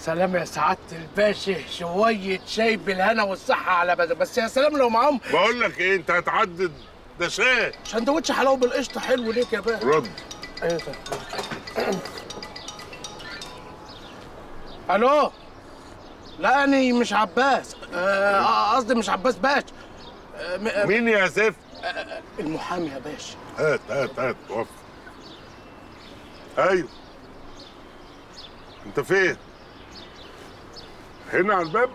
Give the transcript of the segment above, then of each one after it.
سلام يا سعادة الباشا شوية شاي بالهنا والصحة على بدر بس يا سلام لو معاهم بقول لك ايه انت هتعدد ده شاي سندوتش حلاوة بالقشطة حلو ليك يا باشا رد ايه ده الو لا اني مش عباس آه، قصدي مش عباس باشا آه، م- آه، مين يا سيف المحامي يا باشا هات هات هات وقف ايوه انت فين هنا على الباب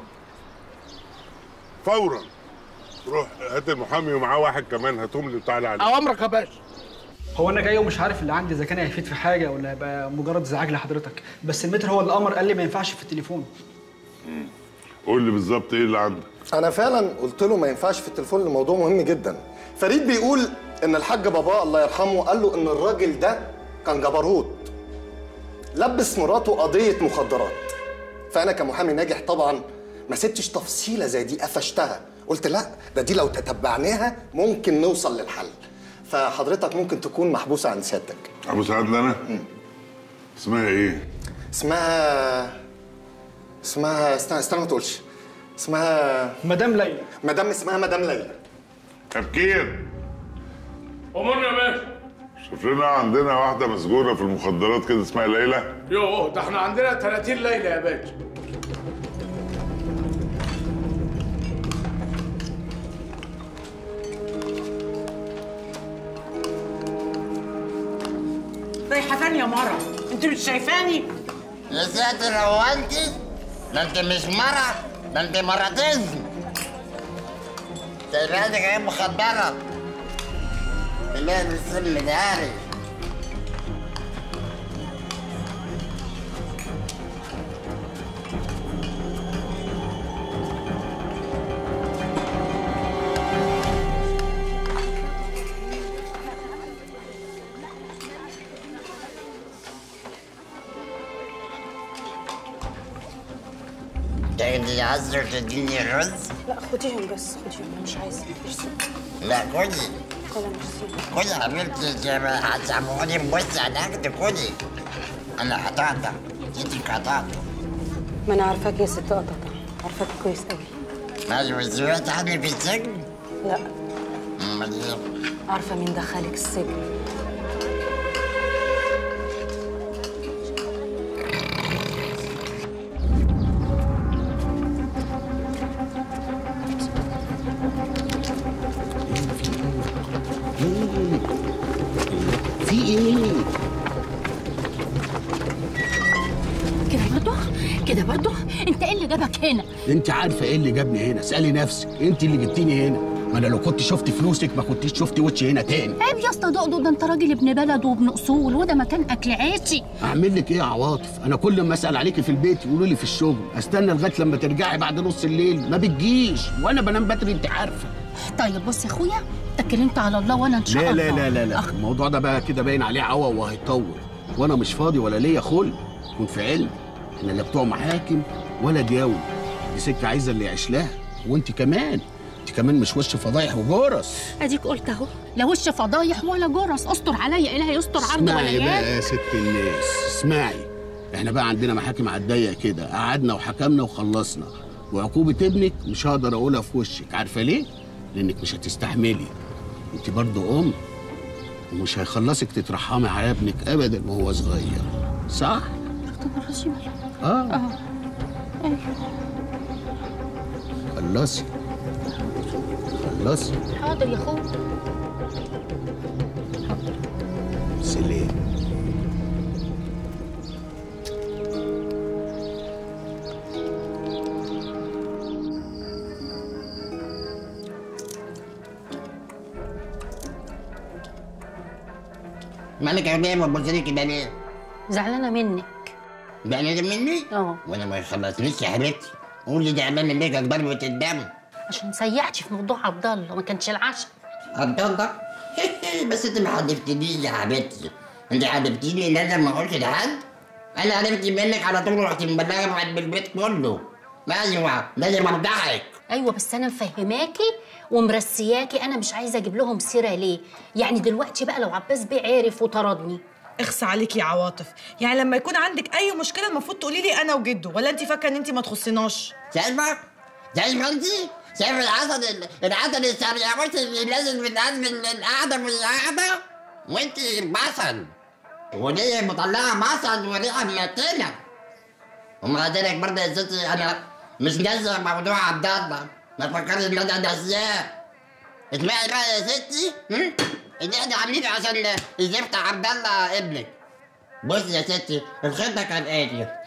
فورا روح هات المحامي ومعاه واحد كمان هاتهم لي وتعالى عليه اوامرك يا باشا هو انا جاي ومش عارف اللي عندي اذا كان هيفيد في حاجه ولا هيبقى مجرد ازعاج لحضرتك بس المتر هو اللي امر قال لي ما ينفعش في التليفون قول لي بالظبط ايه اللي عندك انا فعلا قلت له ما ينفعش في التليفون الموضوع مهم جدا فريد بيقول ان الحاج باباه الله يرحمه قال له ان الراجل ده كان جبروت لبس مراته قضيه مخدرات فانا كمحامي ناجح طبعا ما سبتش تفصيله زي دي قفشتها قلت لا ده دي لو تتبعناها ممكن نوصل للحل فحضرتك ممكن تكون محبوسه عن سيادتك ابو سعد انا اسمها ايه اسمها اسمها استنى استنى ما تقولش اسمها مدام ليلى مدام اسمها مدام ليلى تفكير امرنا يا باشا شوف لنا عندنا واحده مسجونه في المخدرات كده اسمها ليلى يوه ده احنا عندنا 30 ليلة يا باشا رايحه فين يا مره انت مش شايفاني يا ساتر هو انت ده انت مش مرة ده انت مرتين تقريبا جايب مخدرة لا السم داري تاخدي عصر تديني الرز لا خديهم بس خديهم انا مش عايزه ميرسي لا كلي كلها ميرسي كلي يا حبيبتي هتسامحوني بص على الاكل كلي انا قطعت ايدك قطعت ما انا عارفاك يا ست قططة عارفاك كويس قوي ماشي سمعت عني في السجن لا امال ايه عارفه مين دخلك السجن في ايه؟ كده برضه كده برضه انت ايه اللي جابك هنا انت عارفه ايه اللي جابني هنا اسالي نفسك انت اللي جبتيني هنا ما انا لو كنت شفت فلوسك ما كنتيش شفتي وشي هنا تاني عيب يا اسطى دقدق ده انت راجل ابن بلد وابن اصول وده مكان اكل عيشي اعمل لك ايه يا عواطف انا كل ما اسال عليكي في البيت يقولوا لي في الشغل استنى لغايه لما ترجعي بعد نص الليل ما بتجيش وانا بنام بدري انت عارفه طيب بص يا اخويا اتكلمت على الله وانا ان شاء لا الله لا لا لا لا أخ... الموضوع ده بقى كده باين عليه عوا وهيطول وانا مش فاضي ولا ليا خلق كن في علم احنا لا بتوع محاكم ولا دياول دي سكه عايزه اللي يعيش لها وانت كمان انت كمان مش وش فضايح وجرس اديك قلت اهو لا وش فضايح ولا جرس استر عليا الهي يستر عرض ولا اسمعي بقى ياه يا ست الناس اسمعي احنا بقى عندنا محاكم على الضيق كده قعدنا وحكمنا وخلصنا وعقوبة ابنك مش هقدر اقولها في وشك عارفة ليه؟ لانك مش هتستحملي انت برضه ام ومش هيخلصك تترحمي على ابنك ابدا وهو صغير صح؟ اه اه ايوه خلصي خلصي حاضر يا اخويا سلام مالك يا بيه ما بص لي كده ليه؟ زعلانه منك زعلانة مني؟ اه وانا ما يخلصنيش يا حبيبتي قولي زعلانة ليه كانت ضربة الدم عشان سيحتي في موضوع عبد الله ما كانش العشاء عبد الله بس انت ما حدفتنيش يا حبيبتي انت حدفتيني لازم ما اقولش لحد انا عرفت منك على طول رحت مبلغه بعد بالبيت كله ايوه لازم ارضعك ايوه بس انا مفهماكي ومرسياكي انا مش عايزه اجيب لهم سيره ليه يعني دلوقتي بقى لو عباس بيه عرف وطردني اخص عليكي يا عواطف يعني لما يكون عندك اي مشكله المفروض تقولي لي انا وجده ولا انت فاكره ان انت ما تخصناش شايفه شايفه انت شايفه العسل ال- العسل السريع بص اللي نازل من قلب ال- القعده من القعده وانت بصل وليه مطلعه بصل وريحه ممثله ومع ذلك برضه يا ستي انا مش ناسي موضوع عبد الله ما تفكرش ان انا ناسياه اسمعي بقى يا ستي هم؟ اللي احنا عاملينه عشان يزفت عبد الله ابنك بص يا ستي الخطه كانت ايه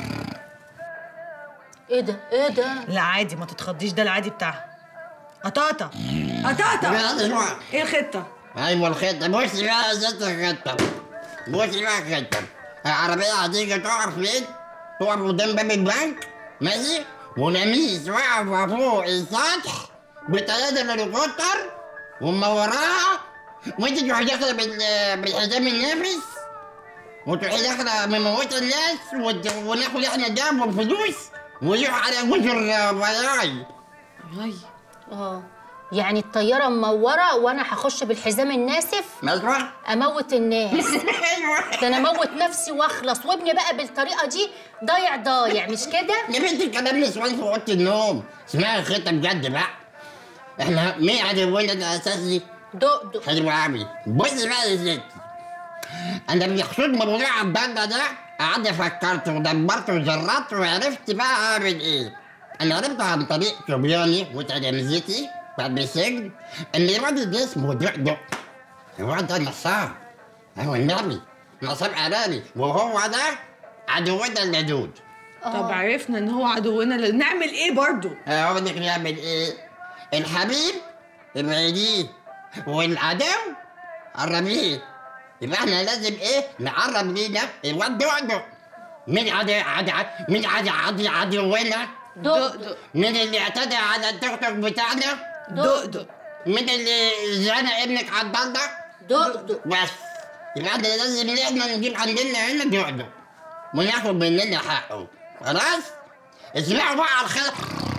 ايه ده ايه ده لا عادي ما تتخضيش ده العادي بتاعها قطاطه قطاطه ايه الخطه ايوه الخطه بصي بقى يا ست الخطه بصي بقى الخطه العربيه هتيجي تقف فين؟ تقف قدام باب البنك ماشي ونميس واقفه فوق السطح بتلاته الهليكوبتر وما وراها وانت تروحي داخله بال- بالحزام النافس وتروحي داخله مموته الناس وت- وناخد احنا دم والفلوس ونروح على جزر بياي اه يعني الطياره منوره وانا هخش بالحزام الناسف مزرعه اموت الناس ده انا اموت نفسي واخلص وابني بقى بالطريقه دي ضايع ضايع مش كده يا بنتي الكلام نسوان في اوضه النوم اسمعي الخطه بجد بقى احنا مين عدونا الاساسي؟ دقدق حلو قوي بصي بقى يا ستي انا بيخصد موضوع عبد الله ده قعدت فكرت ودبرت وجربت وعرفت بقى اعمل ايه انا عرفت عن طريق صبياني وتلامذتي بعد السجن ان الراجل ده اسمه دقدق الواد ده نصاب هو النبي نصاب علاني وهو ده عدونا اللدود طب عرفنا ان هو عدونا ل- نعمل ايه برضو اقول لك نعمل ايه الحبيب ابعديه والعدو قربيه يبقى احنا لازم ايه نقرب لينا الواد دقدق مين عدي عدي مين عدي عدي عدونا دقدق مين اللي اعتدى على التوك توك بتاعنا دقدق مين اللي زنق ابنك عبد الله دقدق بس يبقى احنا لازم ان احنا نجيب عندنا هنا دقدق وناخد مننا حقه خلاص اسمعوا بقى على الخير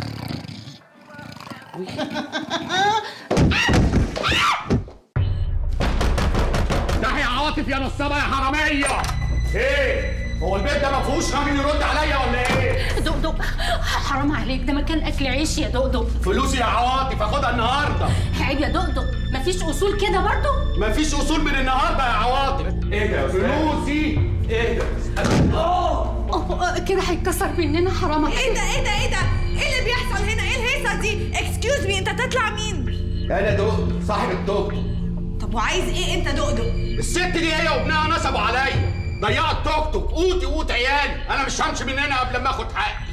ده يا عاطف يا نصابه يا حراميه ايه هو البيت ده ما فيهوش راجل يرد عليا ولا ايه دقدق حرام عليك ده مكان اكل عيش يا دقدق فلوسي يا عواطف اخدها النهارده عيب يا دقدق مفيش اصول كده برضو مفيش اصول من النهارده يا عواطف ايه ده يا فلوسي ايه ده أوه، كده هيتكسر مننا حرام عليك ايه ده ايه ده ايه ده ايه اللي بيحصل هنا ايه الهيصه دي اكسكيوز مي انت تطلع مين انا دقدق صاحب الدقدق طب وعايز ايه انت دقدق الست دي هي وابنها نصبوا عليا ضيعوا التوك توك قوتي قوت عيالي انا مش همشي من هنا قبل ما اخد حقي